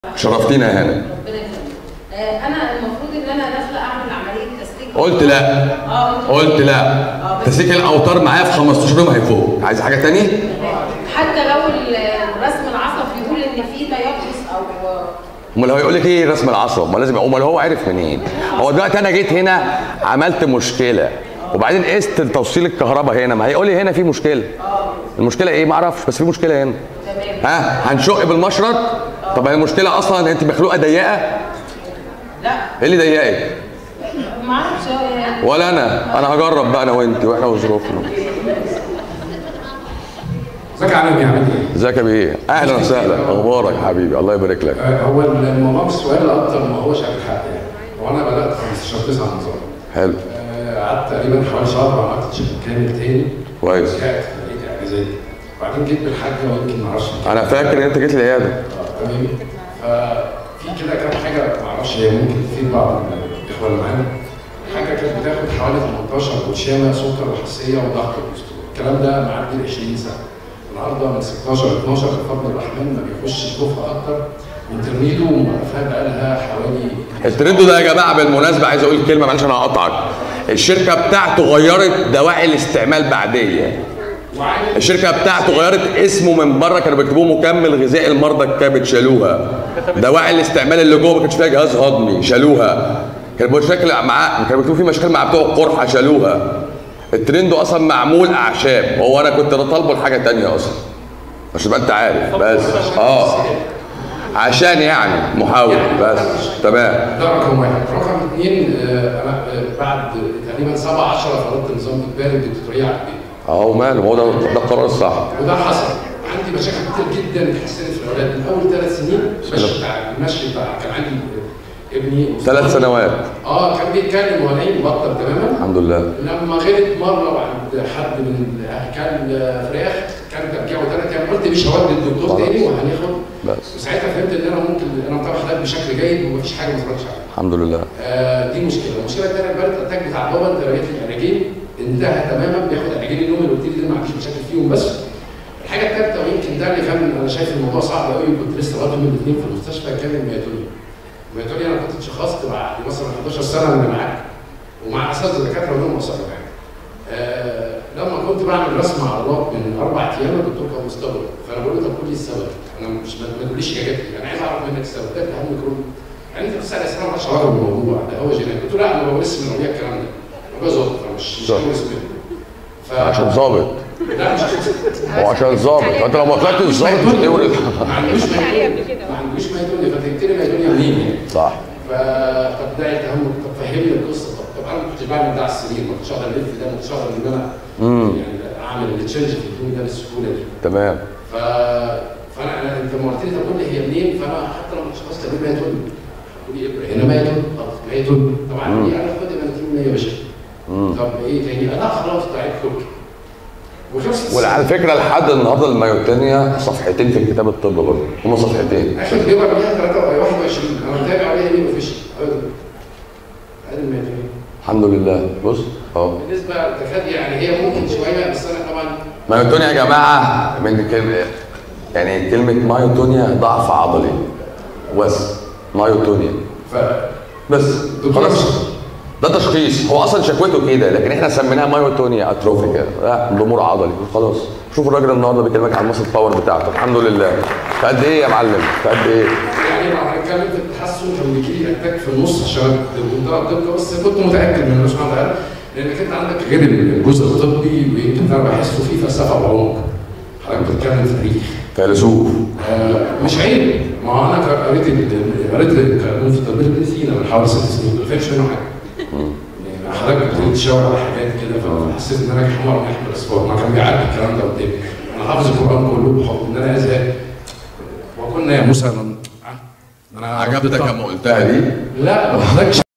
شرفتينا يا هانم ربنا يخليك آه، انا المفروض ان انا داخله اعمل عمليه تسليك قلت لا اه قلت قلت لا اه بس تسليك الاوتار معايا في 15 يوم هيفوق عايز حاجه تاني حتى لو ال- الرسم العصب بيقول ان في تيبس او امال هو يقول لك ايه رسم العصب ما لازم امال هو عارف منين هو دلوقتي انا جيت هنا عملت مشكله وبعدين قست توصيل الكهرباء هنا ما هيقول لي هنا في مشكله المشكله ايه ما اعرفش بس في مشكله هنا تمام ها هنشق بالمشرط طب هي المشكله اصلا انت مخلوقه ضيقه لا ايه اللي ضيقك ما اعرفش آه، ولا انا انا هجرب بقى انا وانت واحنا وظروفنا ازيك يا عالم يا عامل ايه؟ ازيك يا بيه اهلا وسهلا اخبارك يا حبيبي الله يبارك لك آه، هو الموضوع مش سؤال اكتر ما هوش على الحق يعني هو انا بدات 15 9 نظام حلو آه، قعدت تقريبا حوالي شهر وعملت شيء كامل تاني كويس رجعت لقيت اعجازات وبعدين جيت بالحاجه ويمكن ما اعرفش انا فاكر ان انت جيت لي العياده آه، تمام ففي كده كام حاجه ما اعرفش هي ممكن تفيد بعض الاخوه اللي معانا حاجه كانت بتاخد حوالي 18 برشامه سكر وحساسيه وضغط الكوليسترول الكلام ده معدي ال 20 سنه النهارده من 16 12 بفضل الرحمن ما بيخش يشوفها اكتر وترميده موقفاها بقى لها حوالي الترند ده يا جماعه بالمناسبه عايز اقول كلمه معلش انا هقطعك الشركه بتاعته غيرت دواعي الاستعمال بعديه وعامل الشركه بتاعته غيرت اسمه من بره كانوا بيكتبوه مكمل غذائي لمرضى الكبد شالوها دواعي الاستعمال اللي جوه ما كانش فيها جهاز هضمي شالوها كان مشاكل معاه كانوا بيكتبوا فيه مشاكل مع بتوع القرحه شالوها الترند اصلا معمول اعشاب هو انا كنت طالبه لحاجه تانية اصلا عشان تبقى انت عارف بس اه عشان يعني محاول بس تمام ده رقم واحد، رقم اثنين آه، انا آه، بعد تقريبا 7 10 فرضت نظام اجباري الدكتوريه على البيت اهو ماله هو ده ده القرار الصح وده حصل عندي مشاكل كتير جدا اتحسنت في الاولاد من اول ثلاث سنين المشي بتاع المشي بتاع كان عندي ابني ثلاث سنوات اه كان بيتكلم ونايم بطل تماما الحمد لله لما غلط مره بعد حد من كان فراخ كان ترجعه ثلاث ايام قلت مش هودي الدكتور تاني وهناخد بس وساعتها فهمت ان انا ممكن انا متابع حضرتك بشكل جيد ومفيش حاجه ما اتفرجش عليها الحمد لله آه، دي مشكله، المشكله الثانيه البلد اتاك بتاع بابا انت لقيت العلاجين انتهى تماما بياخد علاجين النوم اللي قلت لي دول ما عنديش مشاكل فيهم بس. الحاجه الثالثه ويمكن ده اللي كان انا شايف الموضوع صعب قوي كنت لسه راجل من الاثنين في المستشفى كان المياتونيا. المياتونيا انا كنت اتشخصت بعد مثلا 11 سنه من معاك ومع اساس الدكاتره ولهم اصابع يعني. آه لما كنت بعمل رسم عضلات من اربع ايام الدكتور كان مستغرب فانا بقول له طب قول لي السبب انا مش ما ما تقوليش اجابتي انا عايز اعرف منك السبب ده اهم ميكروب يعني انت بتسال اسئله مالهاش علاقه بالموضوع ده هو جينات قلت له لا انا بورث من ابويا الكلام ده انا ظابط انا مش مش صح. بورث منه ف... عشان ظابط لا مش هو عشان ظابط انت لو ما طلعتش ظابط مش هتورث ما عندوش ميتونيا ما عندوش ميتونيا فانت لي ميتونيا منين يعني صح ف طب ده يتهم طب فهمني القصه طب طب انا ما كنتش بعمل ده على السرير ما كنتش اقدر الف ده ما كنتش اقدر ان انا يعني اعمل التشنج في الهدوم ده بالسهوله دي تمام ف فانا أنا انت لما قلت لي طب قول لي هي منين فانا حتى لو مش خلاص طب ما يتون تقول لي ابره هنا ما يتون خلاص ما يتون طبعا ايه انا خد بنتين 100 باشا طب ايه تاني لا خلاص ده عيب كوك وخلصت وعلى فكره لحد النهارده المايوتانيا صفحتين في كتاب الطب برضه هما صفحتين اخر بيبقى عليها 21 انا متابع عليها مين مفيش ابدا ادي الميتون الحمد لله بص اهو بالنسبه تكاد يعني هي ممكن شويه بس انا طبعا مايوتونيا يا جماعه من كلمه يعني كلمه مايوتونيا ضعف عضلي بس مايوتونيا ف بس دكتور خلاص ده تشخيص هو اصلا شكوته كده لكن احنا سميناها مايوتونيا اتروفيكا لا ضمور عضلي خلاص شوف الراجل النهارده بيكلمك عن المسل باور بتاعته الحمد لله في قد ايه يا معلم في قد ايه يعني لو هنتكلم في التحسن كان بيجي لي اتاك في النص عشان بمنتهى الدقه بس كنت متاكد من سبحانه وتعالى لانك انت عندك غير الجزء الطبي ويمكن انا بحسه فيه فلسفه وعمق حضرتك بتتكلم في تاريخ فيلسوف آه، مش عيب ما هو انا ك- قريت ال- قريت القانون في تطبيق ابن سينا من حوالي ست سنين ما فهمش منه حاجه يعني حضرتك بتبتدي تشاور على حاجات كده فحسيت ان انا حمار من احمد الاسفار ما كان بيعدي الكلام ده قدامي انا حافظ القران كله بحكم ان انا ازهر وكنا يا موسى أنا- آه، انا عجبتك لما قلتها دي لا ما حضرتكش